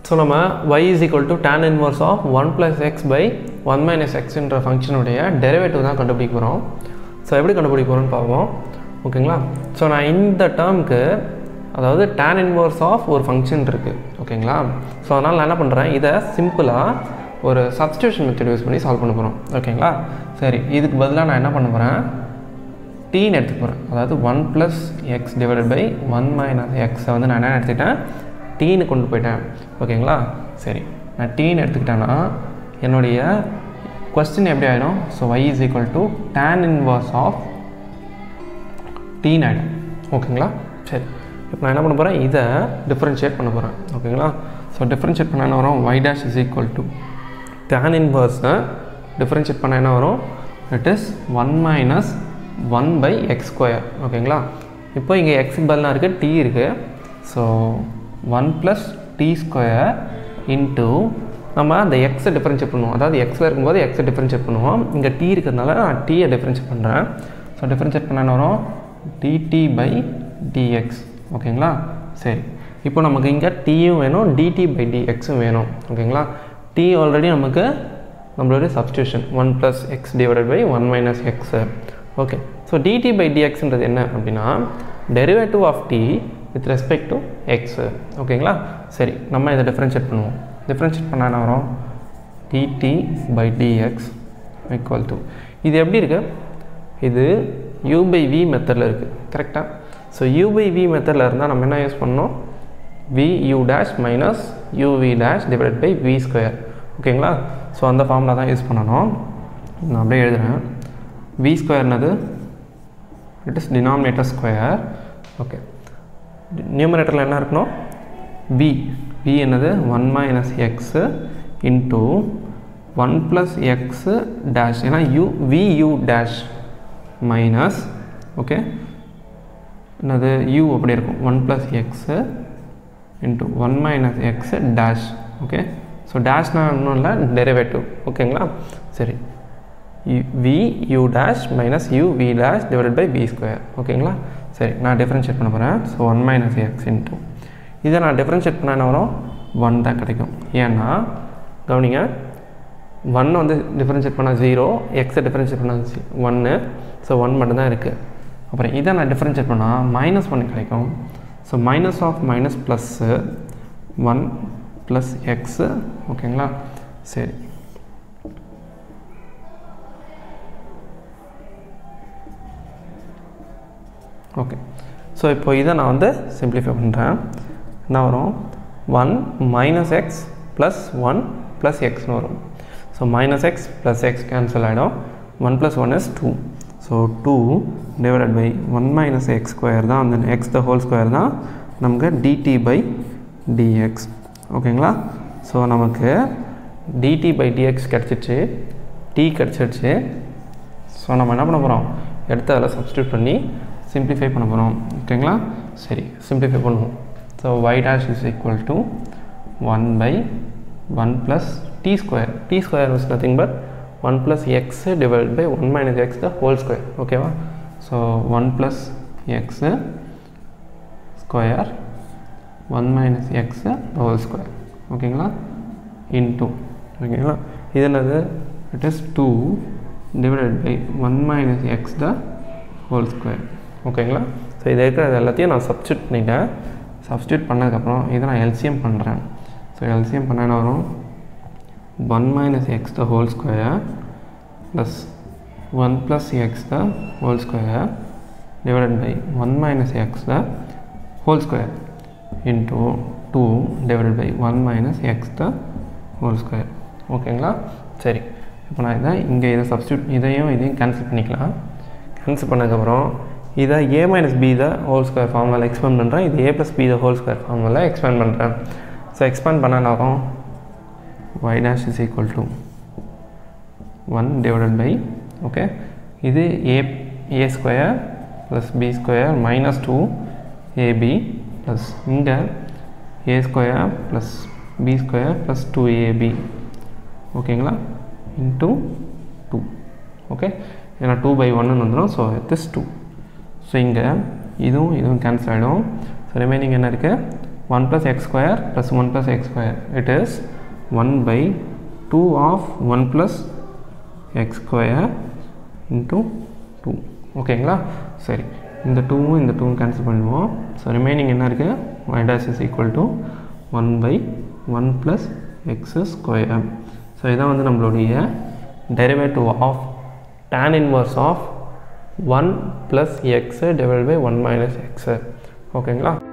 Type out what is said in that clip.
so நம்ம y is equal to tan inverse of one plus x by one minus எக்ஸ்ன்ற ஃபங்க்ஷனுடைய derivative தான் கண்டுபிடிக்க போகிறோம் ஸோ எப்படி கண்டுபிடிக்க போகிறோம்னு பார்ப்போம் ஓகேங்களா ஸோ நான் இந்த டேர்முக்கு அதாவது டேன் இன்வர்ஸ் ஆஃப் ஒரு ஃபங்க்ஷன் இருக்குது ஓகேங்களா ஸோ அதனால் நான் என்ன பண்ணுறேன் இதை சிம்பிளாக ஒரு சப்ஸ்டியூஷன் மெத்தட் யூஸ் பண்ணி சால்வ் பண்ண போகிறோம் ஓகேங்களா சரி இதுக்கு பதிலாக நான் என்ன பண்ண போகிறேன் டீன்னு எடுத்துக்க போகிறேன் அதாவது one plus x divided by one minus எக்ஸை வந்து நான் என்ன எடுத்துக்கிட்டேன் டீன்னு கொண்டு போயிட்டேன் ஓகேங்களா சரி நான் டீன்னு எடுத்துக்கிட்டேன்னா என்னுடைய கொஸ்டின் எப்படி ஆகிடும் so y is equal to tan inverse of டீன் ஆகிடும் ஓகேங்களா சரி இப்போ நான் என்ன பண்ண போகிறேன் இதை டிஃப்ரென்ஷியேட் பண்ண போகிறேன் ஓகேங்களா ஸோ டிஃப்ரென்ஷியேட் பண்ண என்ன வரும் y dash is equal to tan இன்வர்ஸை டிஃப்ரென்ஷியேட் பண்ண என்ன வரும் it is one minus one by x square ஓகேங்களா இப்போ இங்கே எக்ஸ் பதிலாக இருக்குது டி இருக்குது so one plus t square into நம்ம அந்த எக்ஸை டிஃப்ரென்ஷியேட் பண்ணுவோம் அதாவது எக்ஸில் இருக்கும்போது எக்ஸை டிஃப்ரென்ஷியேட் பண்ணுவோம் இங்கே டி இருக்கிறதுனால நான் டீயை டிஃப்ரென்ஷியேட் பண்ணுறேன் ஸோ டிஃப்ரென்ஷியேட் பண்ண என்ன வரும் டிடி பை டிஎக்ஸ் ஓகேங்களா சரி இப்போ நமக்கு இங்கே டீயும் வேணும் டிடி பை டிஎக்ஸும் வேணும் ஓகேங்களா டி ஆல்ரெடி நமக்கு நம்மளுடைய substitution one plus x divided by one minus x okay so d t by டிஎக்ஸ்ன்றது என்ன அப்படின்னா derivative of t with respect to x ஓகேங்களா சரி நம்ம இதை டிஃப்ரென்ஷியேட் பண்ணுவோம் டிஃப்ரென்ஷியேட் பண்ணால் என்ன வரும் d t by d x equal to இது எப்படி இருக்குது இது யூ பை வி மெத்தடில் இருக்குது கரெக்டாக ஸோ யூ பை வி மெத்தடில் இருந்தால் நம்ம என்ன யூஸ் பண்ணோம் v u dash minus u v dash divide by v square ஓகேங்களா ஸோ அந்த ஃபார்முலா தான் யூஸ் பண்ணணும் நான் அப்படியே எழுதுகிறேன் வி ஸ்கொயர்னது it is denominator square okay நியூமரேட்டரில் என்ன இருக்கணும் வி வி என்னது one minus x into one plus x dash ஏன்னா u v u dash minus okay என்னது யூ அப்படி இருக்கும் one plus x into one minus x dash okay so டேஷ்னா ஒன்றும் இல்லை டெரிவேட்டிவ் ஓகேங்களா சரி v u dash minus u v dash divided by v square ஓகேங்களா சரி நான் டிஃப்ரென்ஷியேட் பண்ண போகிறேன் so one minus x into இதை நான் டிஃப்ரென்ஷியேட் பண்ண என்ன வரும் ஒன் தான் கிடைக்கும் ஏன்னா கவனிங்க ஒன் வந்து டிஃப்ரென்ஷியேட் பண்ணால் ஜீரோ எக்ஸை டிஃப்ரென்ஷியேட் பண்ணால் ஒன்று ஸோ ஒன் மட்டும்தான் இருக்குது அப்புறம் இதை நான் டிஃப்ரென்ஷியேட் பண்ணால் மைனஸ் ஒன் கிடைக்கும் so minus of minus plus one plus x ஓகேங்களா சரி ஓகே ஸோ இப்போ இதை நான் வந்து சிம்பிளிஃபை பண்ணுறேன் என்ன வரும் one minus x plus one plus எக்ஸ்னு வரும் so minus x plus x cancel ஆகிடும் one plus one is two so two divided by one minus x square தான் அந்த எக்ஸ் த ஹோல் ஸ்கொயர் தான் நமக்கு டிடி பை டிஎக்ஸ் ஓகேங்களா so நமக்கு d t by d x கிடச்சிச்சு டி கிடச்சிருச்சு so நம்ம என்ன பண்ண போகிறோம் எடுத்து அதில் சப்ஸ்டியூட் பண்ணி சிம்பிளிஃபை பண்ண போகிறோம் ஓகேங்களா சரி சிம்பிளிஃபை பண்ணுவோம் so y dash is equal to 1 by 1 plus t square t square is nothing but 1 plus x divided by 1 minus x the whole square ஓகேவா so 1 plus x square 1 minus x the whole square ஓகேங்களா into ஓகேங்களா இது என்னது it is 2 divided by 1 minus x the whole square ஓகேங்களா so இதை இருக்கிறது எல்லாத்தையும் நான் சப்ஸ்டியூட் பண்ணிட்டேன் சப்ஸ்டியூட் பண்ணதுக்கப்புறம் இதை நான் எல்சிஎம் பண்ணுறேன் ஸோ எல்சிஎம் பண்ண என்ன வரும் one minus x the whole square plus one plus x the whole square divided by one minus x the whole square into two divided by one minus x the whole square ஓகேங்களா சரி இப்போ நான் இதை இங்கே இதை substitute இதையும் இதையும் cancel பண்ணிக்கலாம் கேன்சல் பண்ணதுக்கப்புறம் இதை A minus B the whole square ஃபார்முலாவில் எக்ஸ்பேண்ட் பண்ணுறேன் இது A plus B the whole square ஃபார்முலாவில் எக்ஸ்பேண்ட் பண்ணுறேன் ஸோ எக்ஸ்பேண்ட் பண்ண என்ன ஆகும் y dash is equal to 1 divided by okay இது a a square plus b square minus 2 ab plus இங்கே a square plus b square plus 2ab ஓகேங்களா into two okay ஏன்னா two by ஒன்னு வந்துடும் so it is two so இங்கே இதுவும் இதுவும் cancel ஆகிடும் ஸோ ரிமைனிங் என்ன இருக்குது 1 plus x square plus 1 plus x square it is 1 by 2 of 1 plus x square into 2 ஓகேங்களா சரி இந்த டூவும் இந்த டூவும் கேன்சல் பண்ணுவோம் ஸோ ரிமைனிங் என்ன இருக்குது y dash is equal to 1 by 1 plus x square ஸோ இதான் வந்து நம்மளுடைய derivative of tan inverse of 1 plus x divided by 1 minus x ஓகேங்களா